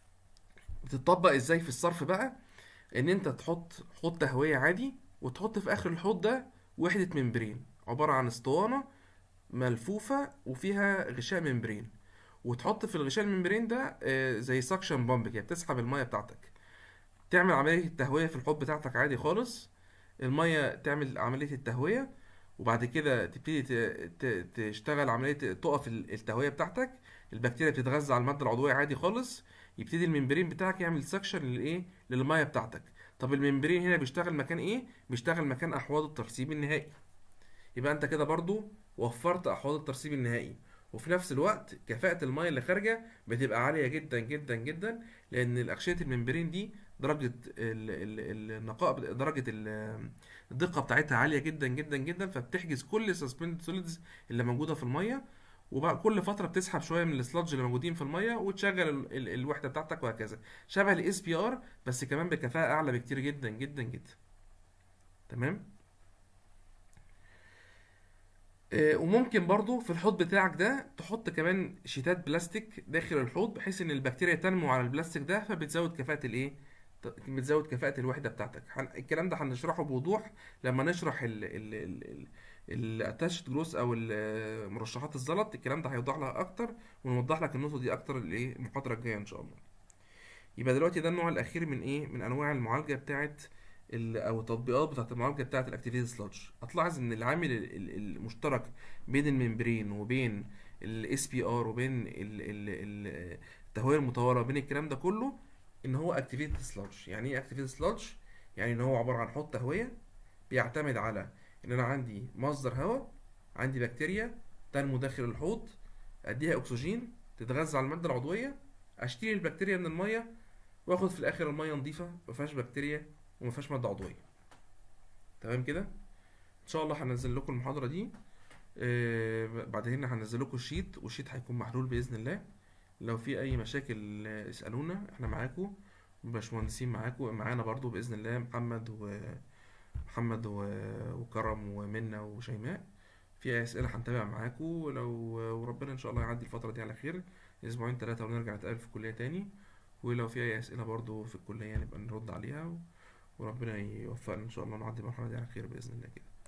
بتطبق ازاي في الصرف بقى ان انت تحط حوض تهوية عادي وتحط في اخر الحوض ده وحدة ممبرين عبارة عن اسطوانة ملفوفة وفيها غشاء ممبرين وتحط في الغشاء الممبرين ده آه، زي سكشن بامب كده بتسحب المية بتاعتك تعمل عملية التهوية في الحوض بتاعتك عادي خالص المية تعمل عملية التهوية وبعد كده تبتدي ت- ت- تشتغل عملية تقف ال- التهوية بتاعتك البكتيريا بتتغذى على الماده العضويه عادي خالص يبتدي الممبرين بتاعك يعمل سكشن للايه للميه بتاعتك طب الممبرين هنا بيشتغل مكان ايه بيشتغل مكان احواض الترسيب النهائي يبقى انت كده برضو وفرت احواض الترسيب النهائي وفي نفس الوقت كفاءة المية اللي خارجة بتبقى عالية جدا جدا جدا لأن الأغشية الممبرين دي درجة ال- ال- النقاء درجة ال- الدقة بتاعتها عالية جدا جدا جدا فبتحجز كل السسبندد سوليدز اللي موجودة في المية وبقى كل فترة بتسحب شوية من السلادج اللي موجودين في المية وتشغل ال- ال- الوحدة بتاعتك وهكذا شبه الاس بي ار بس كمان بكفاءة أعلى بكتير جدا جدا جدا تمام آه، وممكن برضو في الحوض بتاعك ده تحط كمان شيتات بلاستيك داخل الحوض بحيث ان البكتيريا تنمو على البلاستيك ده فبتزود كفاءة الايه ت- بتزود كفاءة الوحدة بتاعتك هن- الكلام ده هنشرحه بوضوح لما نشرح ال ال ال الاتاشت جروس او ال- مرشحات الزلط الكلام ده هيوضح لها اكتر ونوضح لك النقطة دي اكتر الايه المحاضرة الجاية ان شاء الله يبقى دلوقتي ده النوع الاخير من ايه من انواع المعالجه بتاعت ال- او التطبيقات بتاعت المعالجه بتاعت الاكتيفيتي سلادج هتلاحظ ان العامل ال- ال- المشترك بين الممبرين وبين الاس بي ار وبين ال- ال- ال- التهويه المطوره بين الكلام ده كله ان هو اكتيفيتي سلادج يعني ايه اكتيفيتي سلادج يعني ان هو عباره عن حوض تهويه بيعتمد على ان انا عندي مصدر هواء عندي بكتيريا تنمو داخل الحوض اديها اكسجين تتغذى على الماده العضويه اشتري البكتيريا من الميه واخد في الاخر الميه نظيفه ما فيهاش بكتيريا وما فيهاش ماده عضويه تمام كده ان شاء الله هنزل لكم المحاضره دي آه، بعدين هنزل لكم الشيت والشيت هيكون محلول باذن الله لو في اي مشاكل آه، اسالونا احنا معاكم باشمهندسين معاكم معانا برضو باذن الله محمد ومحمد و- وكرم ومنة وشيماء في اي اسئله هنتابع معاكم ولو وربنا ان شاء الله يعدي الفتره دي على خير اسبوعين ثلاثه ونرجع نتقابل في الكليه تاني ولو في اي اسئله برضو في الكليه نبقى نرد عليها وربنا يوفقنا ان شاء الله نعدي المرحله دي على خير باذن الله كده